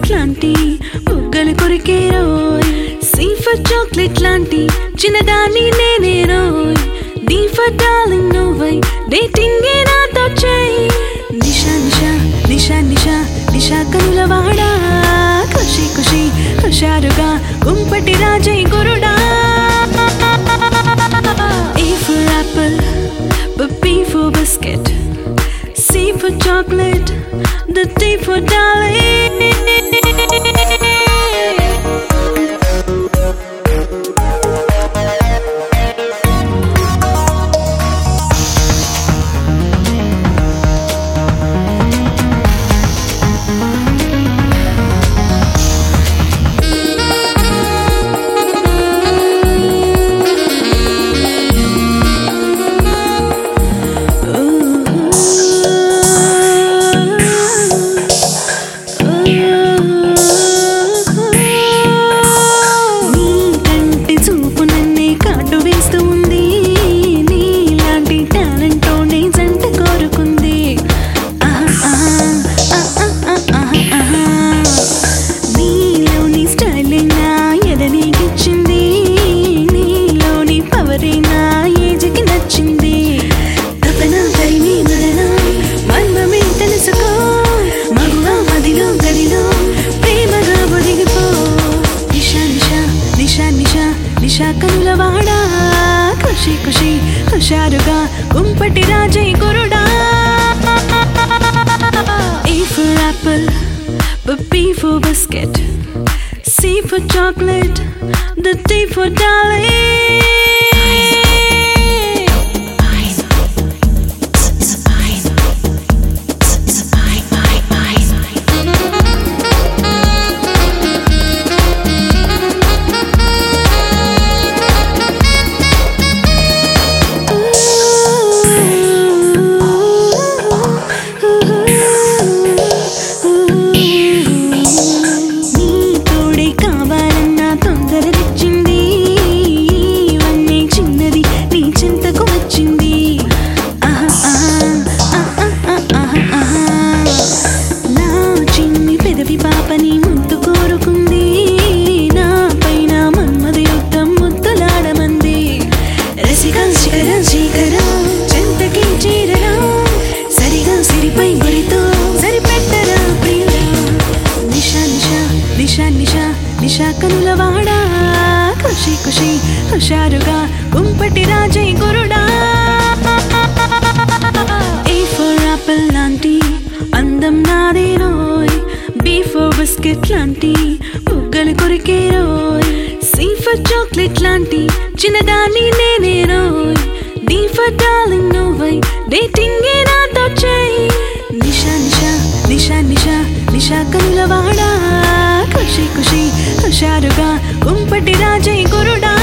Biscuit లాంటి బుగ్గలు కొరికే రోయ్ సి ఫర్ చాక్లెట్ లాంటి చిన్నదాన్ని నేనే రోయ్ డి ఫర్ డార్లింగ్ నువ్వై డేటింగ్ నాతో చేయి నిషా నిషా నిషా నిషా నిషా కనుల వాడా ఖుషి ఖుషి హుషారుగా కుంపటి రాజై గురుడా A for apple, but B for biscuit. C for chocolate, the D for darling. నీ కంటి చూపు నన్నే కాటు వేస్తూ ఉంది నీలాంటి టాలెంట్ నే జంట కోరుకుంది ఆహా, ఆహా, ఆహా, ఆహా, ఆహా. నీలోని స్టైల్ నా ఎదనీకిచ్చింది నీలోని పవరే నా ఏజ్కి నచ్చింది తపన తరిమి మరణ మర్మమే తెలుసుకో మగువ మదిలో గదిలో ప్రేమగా ఒదిగిపో నిషా నిషా నిషా నిషా నిషా కనుల వాడా ఖుషి ఖుషి హుషారుగా కుంపటి రాజై గురుడా A for apple, but B for biscuit. C for chocolate, the D for darling. నీ తోడే కావాలన్న తొందర తెచ్చింది ఇవన్నీ చిన్నది నీ చింతకు వచ్చింది ఆహా, ఆహా, ఆహా, ఆహా, ఆహా. నా చిన్ని పెదవి పాపని ముద్దు కోరుకుంది నా పైన మన్మద యుద్ధం ముద్దులాడమంది రసికం శిఖరం శీకరం చెంతకి చేరరా సరిగా సిరిపై గురితో సరిపెట్టరా ప్రియుడా నిషా నిషా నిషా నిషా నిషా కనుల వాడా ఖుషి ఖుషి హుషారుగా కుంపటి రాజై గురుడా ఏ ఫర్ యాపిల్ లాంటి అందం నాదే రోయ్ బీ ఫర్ బిస్కెట్ లాంటి బుగ్గలు కొరికే రోయ్ సి ఫర్ చాక్లెట్ లాంటి చిన్నదాన్ని నేనే రోయ్ డి ఫర్ డార్లింగ్ నువ్వై డేటింగ్ నాతో చేయి నిషా నిషా నిషా నిషా నిషా కనుల వాడా ఖుషి ఖుషి హుషారుగా కుంపటి రాజై గురుడా